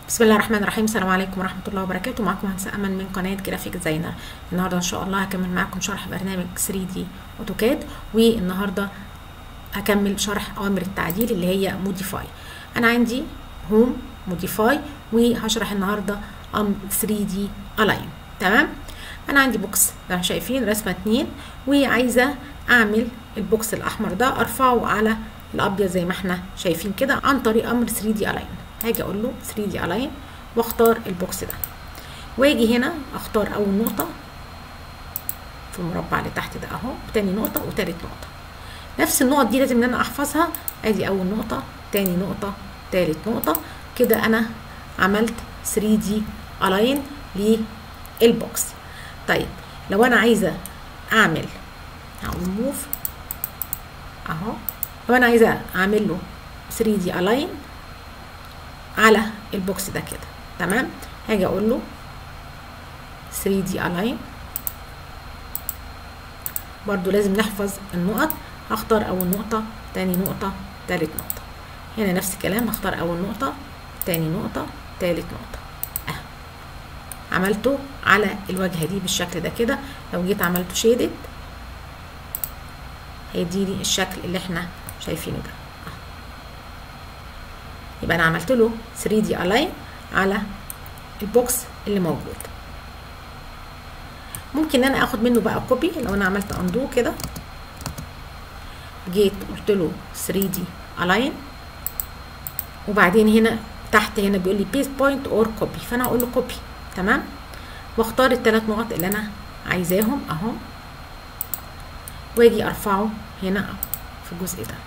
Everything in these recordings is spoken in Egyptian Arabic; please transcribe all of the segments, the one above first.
بسم الله الرحمن الرحيم السلام عليكم ورحمة الله وبركاته معكم هندسة أمل من قناة جرافيك ديزاينر النهاردة إن شاء الله هكمل معاكم شرح برنامج 3D أوتوكاد والنهاردة هكمل شرح أوامر التعديل اللي هي موديفاي أنا عندي هوم موديفاي وهشرح النهاردة أمر 3D ألاين تمام أنا عندي بوكس زي ما شايفين رسمة اتنين وعايزة أعمل البوكس الأحمر ده أرفعه على الأبيض زي ما احنا شايفين كده عن طريق أمر 3D ألاين هاجي اقول له 3 دي الاين واختار البوكس ده واجي هنا اختار اول نقطه في المربع اللي تحت ده اهو وتاني نقطه وتالت نقطه نفس النقط دي لازم ان انا احفظها ادي اول نقطه تاني نقطه تالت نقطه كده انا عملت 3 دي الاين للبوكس طيب لو انا عايزه اعمل هقول موف اهو لو انا عايزه اعمل له 3 دي الاين على البوكس ده كده تمام هاجي اقول له 3 دي الاين برضو لازم نحفظ النقط هختار اول نقطة تاني نقطة تالت نقطة هنا نفس الكلام هختار اول نقطة تاني نقطة تالت نقطة اه عملته على الواجهة دي بالشكل ده كده لو جيت عملته شيدد هيديني الشكل اللي احنا شايفينه ده يبقى انا عملت له 3 دي الاين على البوكس اللي موجود ممكن ان انا اخد منه بقى كوبي لو انا عملت اندو كده جيت قلت له 3 دي الاين وبعدين هنا تحت هنا بيقول لي بيست بوينت اور كوبي فانا هقول له كوبي تمام واختار الثلاث نقط اللي انا عايزاهم اهو واجي ارفعه هنا في الجزء ده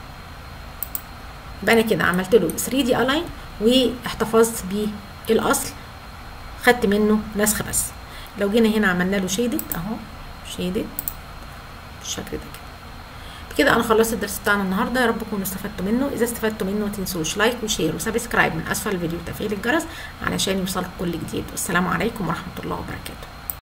يبقى انا كده عملت له 3 دي الاين واحتفظت بالاصل خدت منه نسخ بس لو جينا هنا عملنا له شيدد اهو شيدد بالشكل ده كده بكده انا خلصت الدرس بتاعنا النهارده يا رب تكونوا استفدتوا منه اذا استفدتوا منه ما تنسوش لايك وشير وسبسكرايب من اسفل الفيديو وتفعيل الجرس علشان يوصلك كل جديد والسلام عليكم ورحمه الله وبركاته